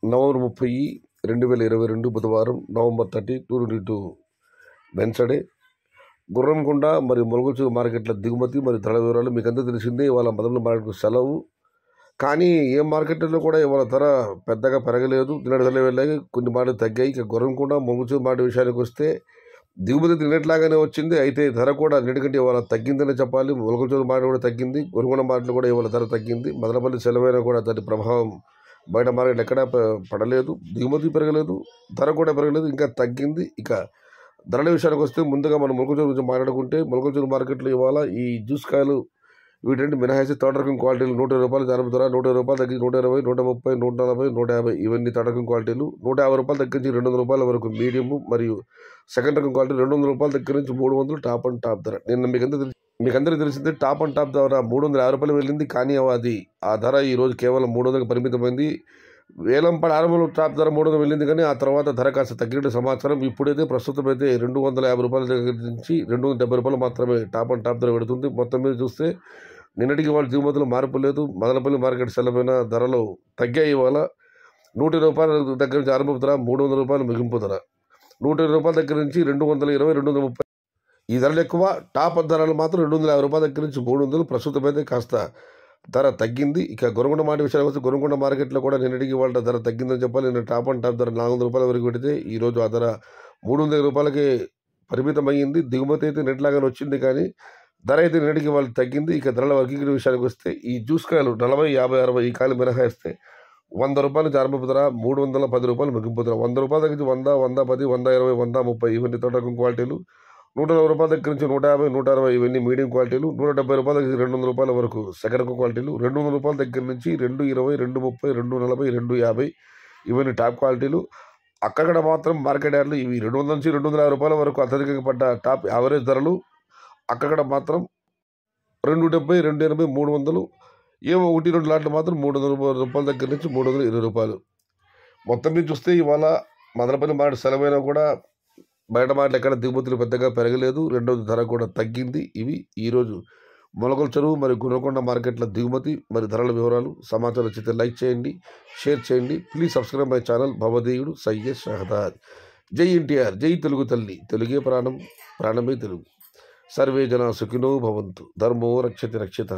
November ముప్పై రెండు వేల ఇరవై రెండు బుధవారం November thirty two twenty two Wednesday Gurramkonda మరియు ములగొచ్చు మార్కెట్ల దిగుమతి మరియు ధరల వివరాలు మీకు అందరూ తెలిసిందే ఇవాళ మదనపల్లి మార్కెట్కు సెలవు కానీ ఏ మార్కెట్లో కూడా ఇవాళ ధర పెద్దగా పెరగలేదు నిన్నటి ధరలు వెళ్ళాయి కొన్ని మాటలు తగ్గాయి ఇక గుర్రంకొండ మొగుచు మాట విషయానికి వస్తే దిగుమతి తిన్నట్లాగానే వచ్చింది అయితే ధర కూడా నిన్నటికంటే ఇవాళ తగ్గిందని చెప్పాలి ములగొచ్చు మాట కూడా తగ్గింది గురుగుండ మార్కెట్లో కూడా ఇవాళ ధర తగ్గింది మదనపల్లి సెలవైన కూడా దాని ప్రభావం బయట మార్కెట్ ఎక్కడా ప- పడలేదు దిగుమతి పెరగలేదు ధర కూడా పెరగలేదు ఇంకా తగ్గింది ఇక ధరల విషయానికి వస్తే ముందుగా మనం మొలకచూరు గురించి మాట్లాడుకుంటే మొలకచూరు మార్కెట్లో ఇవాళ ఈ జ్యూస్ కాయలు వీటంటే మినహాయిస్తే థర్డ్ రకం క్వాలిటీలు నూట ఇరవై రూపాయలు జరుపు ధర నూట ఇరవై రూపాయలు తగ్గించి నూట ఇరవై నూట ముప్పై నూట నలభై నూట యాభై ఇవన్నీ థర్డ్ రకం క్వాలిటీలు నూట యాభై రూపాయలు తగ్గించి రెండు వందల రూపాయల వరకు మీడియం మరియు సెకండ్ రకం క్వాలిటీ రెండు వందల రూపాయల దగ్గర నుంచి మూడు వందలు టాప్ అండ్ టాప్ ధర నిన్న మీకు అందరూ మీకు అందరికీ తెలిసిందే టాప్ అండ్ టాప్ ధర మూడు వందల యాభై రూపాయలు వెళ్ళింది కానీ అది ఆ ధర ఈ రోజు కేవలం మూడు వందలకు పరిమితమైంది వేలంపడ ఆరంభంలో టాప్ ధర మూడు వందలు వెళ్ళింది కానీ ఆ తర్వాత ధర కాస్త తగ్గినట్టు సమాచారం ఇప్పుడైతే ప్రస్తుతం అయితే రెండు వందల యాభై రూపాయల దగ్గర నుంచి రెండు వందల డెబ్బై రూపాయలు మాత్రమే టాప్ అండ్ టాప్ ధర పెడుతుంది మొత్తం మీద చూస్తే నిన్నటికి వాళ్ళ దిగుమతులు మార్పు లేదు మదనపల్లి మార్కెట్ సెలవైన ధరలు తగ్గాయి ఇవాళ నూట ఇరవై రూపాయల దగ్గర నుంచి ఆరంభ ధర మూడు వందల రూపాయలు ముగింపు ధర నూట ఇరవై రూపాయల దగ్గర నుంచి రెండు వందల ఇరవై రెండు వందల ముప్పై ఈ ధరలు ఎక్కువ టాప్ ధరలు మాత్రం రెండు వందల యాభై రూపాయల దగ్గర నుంచి మూడు వందలు ప్రస్తుతం అయితే కాస్త ధర తగ్గింది ఇక గొరగొండ మాట విషయానికి వస్తే గొరగొండ మార్కెట్లో కూడా నిన్నటికి వాళ్ళ ధర తగ్గిందని చెప్పాలి నిన్న టాప్ అండ్ టాప్ ధర నాలుగు వందల రూపాయల వరకు పెడితే ఈ రోజు ఆ ధర మూడు వందల రూపాయలకి పరిమితమైంది దిగుమతి అయితే నెట్లాగానే వచ్చింది కానీ ధర అయితే నిన్నటికి వాళ్ళు తగ్గింది ఇక ధరల వర్గీకరణ విషయానికి వస్తే ఈ జ్యూస్ కాయలు నలభై యాభై అరవై ఈ కాయలు మినహాయిస్తే వంద రూపాయలు ఆరంభపు ధర మూడు వందల పది రూపాయలు ముగింపు ధర వంద రూపాయల దగ్గర నుంచి వంద వంద పది వంద ఇరవై వంద ముప్పై ఇవన్నీ తోట రకం క్వాలిటీలు నూట నలభై రూపాయల దగ్గర నుంచి నూట యాభై నూట అరవై ఇవన్నీ మీడియం క్వాలిటీలు నూట డెబ్బై రూపాయల దగ్గర నుంచి రెండు వందల రూపాయల వరకు సెకండ్ రకం క్వాలిటీలు రెండు వందల రూపాయల దగ్గర నుంచి రెండు ఇరవై రెండు ముప్పై రెండు నలభై రెండు యాభై ఇవన్నీ టాప్ క్వాలిటీలు అక్కడ మాత్రం మార్కెట్ యార్డ్లు ఇవి రెండు వందల నుంచి రెండు వందల యాభై రూపాయల వరకు అత్యధికంగా పడ్డ టాప్ యావరేజ్ ధరలు అక్కడ మాత్రం రెండు డెబ్బై రెండు ఎనభై మూడు వందలు ఏమో ఒకటి రెండు లాట్లు మాత్రం మూడు వందల రూపాయల దగ్గర నుంచి మూడు వందల ఇరవై రూపాయలు మొత్తం మీద చూస్తే ఇవాళ మదనపల్లి మాట సెలవైనా కూడా బయట మాటలు ఎక్కడ దిగుమతులు పెద్దగా పెరగలేదు రెండోది ధర కూడా తగ్గింది ఇవి ఈరోజు మొలకల చెరువు మరియు గుణకొండ మార్కెట్ల దిగుమతి మరి ధరల వివరాలు సమాచారం వచ్చితే లైక్ చేయండి షేర్ చేయండి ప్లీజ్ సబ్స్క్రైబ్ మై ఛానల్ భవదేయుడు సయ్యద్ షహదాద్ జై ఎన్టీఆర్ జై తెలుగు తల్లి తెలుగే ప్రాణం ప్రాణమే తెలుగు సర్వే జన సుఖినో భవంతు ధర్మో రక్షతి రక్షిత